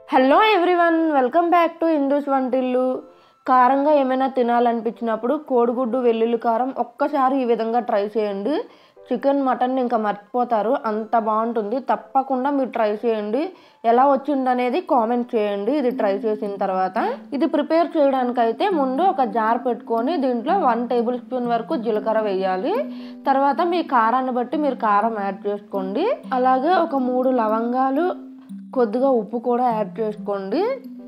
hello everyone welcome back to Hindu's వంటిల్లు కారంగా ఏమైనా తినాలనిపించినప్పుడు కోడిగుడ్డు వెల్లుల్లి కారం ఒక్కసారి ఈ విధంగా ట్రై చేయండి చికెన్ మటన్ ఇంకా మర్చిపోతారు అంత బాగుంటుంది తప్పకుండా మీరు ట్రై చేయండి ఎలా వచ్చిందనేది కామెంట్ చేయండి ఇది ట్రై చేసిన తర్వాత ఇది ప్రిపేర్ చేయడానికైతే ముందు ఒక జార్ పెట్టుకొని దీంట్లో వన్ టేబుల్ స్పూన్ వరకు జీలకర్ర వేయాలి తర్వాత మీ కారాన్ని బట్టి మీరు కారం యాడ్ చేసుకోండి అలాగే ఒక మూడు లవంగాలు కొద్దిగా ఉప్పు కూడా యాడ్ చేసుకోండి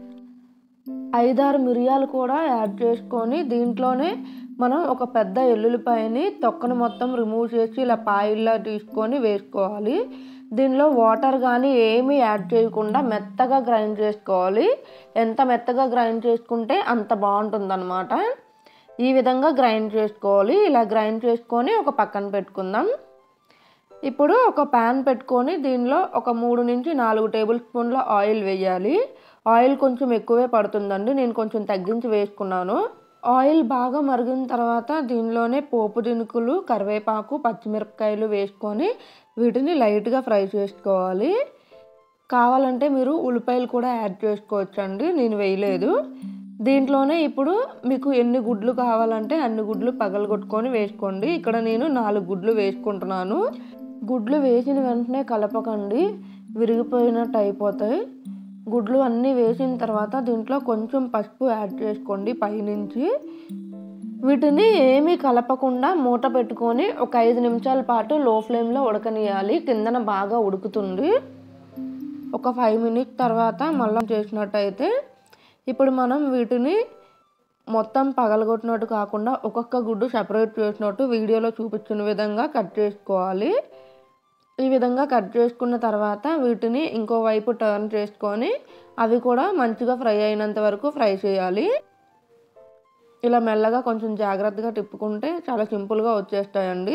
ఐదారు మిరియాలు కూడా యాడ్ చేసుకొని దీంట్లోనే మనం ఒక పెద్ద ఎల్లుల్లిపాయని తొక్కను మొత్తం రిమూవ్ చేసి ఇలా పాయిల్లా తీసుకొని వేసుకోవాలి దీనిలో వాటర్ కానీ ఏమీ యాడ్ చేయకుండా మెత్తగా గ్రైండ్ చేసుకోవాలి ఎంత మెత్తగా గ్రైండ్ చేసుకుంటే అంత బాగుంటుందన్నమాట ఈ విధంగా గ్రైండ్ చేసుకోవాలి ఇలా గ్రైండ్ చేసుకొని ఒక పక్కన పెట్టుకుందాం ఇప్పుడు ఒక ప్యాన్ పెట్టుకొని దీనిలో ఒక మూడు నుంచి నాలుగు టేబుల్ స్పూన్ల ఆయిల్ వేయాలి ఆయిల్ కొంచెం ఎక్కువే పడుతుందండి నేను కొంచెం తగ్గించి వేసుకున్నాను ఆయిల్ బాగా మరిగిన తర్వాత దీనిలోనే పోపు దినుకులు కరివేపాకు పచ్చిమిరపకాయలు వేసుకొని వీటిని లైట్గా ఫ్రై చేసుకోవాలి కావాలంటే మీరు ఉల్లిపాయలు కూడా యాడ్ చేసుకోవచ్చండి నేను వేయలేదు దీంట్లోనే ఇప్పుడు మీకు ఎన్ని గుడ్లు కావాలంటే అన్ని గుడ్లు పగలగొట్టుకొని వేసుకోండి ఇక్కడ నేను నాలుగు గుడ్లు వేసుకుంటున్నాను గుడ్లు వేసిన వెంటనే కలపకండి విరిగిపోయినట్టు అయిపోతాయి గుడ్లు అన్నీ వేసిన తర్వాత దీంట్లో కొంచెం పసుపు యాడ్ చేసుకోండి పైనుంచి వీటిని ఏమీ కలపకుండా మూత పెట్టుకొని ఒక ఐదు నిమిషాల పాటు లో ఫ్లేమ్లో ఉడకనియాలి కిందన బాగా ఉడుకుతుంది ఒక ఫైవ్ మినిట్స్ తర్వాత మళ్ళీ చేసినట్టయితే ఇప్పుడు మనం వీటిని మొత్తం పగలగొట్టినట్టు కాకుండా ఒక్కొక్క గుడ్డు సపరేట్ చేసినట్టు వీడియోలో చూపించిన విధంగా కట్ చేసుకోవాలి ఈ విధంగా కట్ చేసుకున్న తర్వాత వీటిని ఇంకో వైపు టర్న్ చేసుకొని అవి కూడా మంచిగా ఫ్రై అయినంత వరకు ఫ్రై చేయాలి ఇలా మెల్లగా కొంచెం జాగ్రత్తగా తిప్పుకుంటే చాలా సింపుల్గా వచ్చేస్తాయండి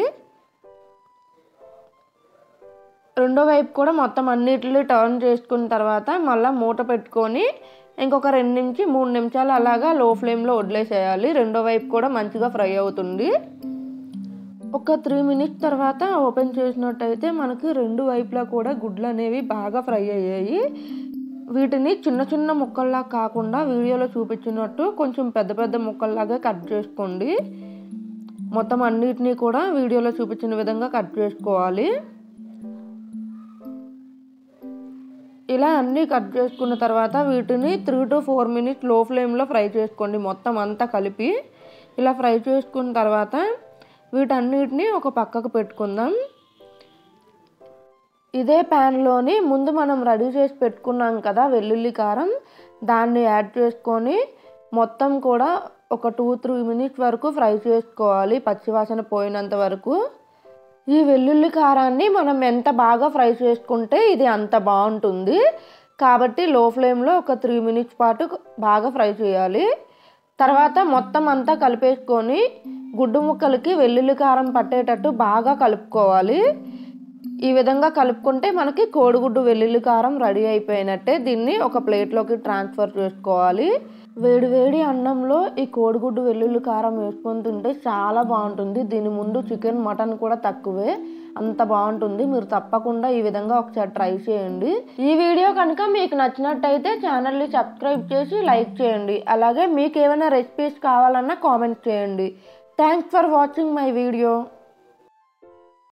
రెండో వైపు కూడా మొత్తం అన్నిటిని టర్న్ చేసుకున్న తర్వాత మళ్ళీ మూత పెట్టుకొని ఇంకొక రెండు నుంచి మూడు నిమిషాలు అలాగా లో ఫ్లేమ్లో వదిలేసేయాలి రెండో వైపు కూడా మంచిగా ఫ్రై అవుతుంది ఒక త్రీ మినిట్స్ తర్వాత ఓపెన్ చేసినట్టయితే మనకి రెండు వైపులా కూడా గుడ్లు అనేవి బాగా ఫ్రై అయ్యాయి వీటిని చిన్న చిన్న ముక్కల్లా కాకుండా వీడియోలో చూపించినట్టు కొంచెం పెద్ద పెద్ద ముక్కల్లాగా కట్ చేసుకోండి మొత్తం అన్నిటినీ కూడా వీడియోలో చూపించిన విధంగా కట్ చేసుకోవాలి ఇలా అన్నీ కట్ చేసుకున్న తర్వాత వీటిని త్రీ టు ఫోర్ మినిట్స్ లో ఫ్లేమ్లో ఫ్రై చేసుకోండి మొత్తం అంతా కలిపి ఇలా ఫ్రై చేసుకున్న తర్వాత వీటన్నిటిని ఒక పక్కకు పెట్టుకుందాం ఇదే ప్యాన్లోని ముందు మనం రెడీ చేసి పెట్టుకున్నాం కదా వెల్లుల్లి కారం దాన్ని యాడ్ చేసుకొని మొత్తం కూడా ఒక టూ త్రీ మినిట్స్ వరకు ఫ్రై చేసుకోవాలి పచ్చివాసన పోయినంత వరకు ఈ వెల్లుల్లి కారాన్ని మనం ఎంత బాగా ఫ్రై చేసుకుంటే ఇది అంత బాగుంటుంది కాబట్టి లో ఫ్లేమ్లో ఒక త్రీ మినిట్స్ పాటు బాగా ఫ్రై చేయాలి తర్వాత మొత్తం అంతా కలిపేసుకొని గుడ్డు ముక్కలకి వెల్లుల్లి కారం పట్టేటట్టు బాగా కలుపుకోవాలి ఈ విధంగా కలుపుకుంటే మనకి కోడిగుడ్డు వెల్లుల్లి కారం రెడీ అయిపోయినట్టే దీన్ని ఒక ప్లేట్లోకి ట్రాన్స్ఫర్ చేసుకోవాలి వేడి వేడి అన్నంలో ఈ కోడిగుడ్డు వెల్లుల్లి కారం వేసుకొని తింటే చాలా బాగుంటుంది దీని ముందు చికెన్ మటన్ కూడా తక్కువే అంత బాగుంటుంది మీరు తప్పకుండా ఈ విధంగా ఒకసారి ట్రై చేయండి ఈ వీడియో కనుక మీకు నచ్చినట్టయితే ఛానల్ని సబ్స్క్రైబ్ చేసి లైక్ చేయండి అలాగే మీకు ఏమైనా రెసిపీస్ కావాలన్నా కామెంట్ చేయండి thanks for watching my video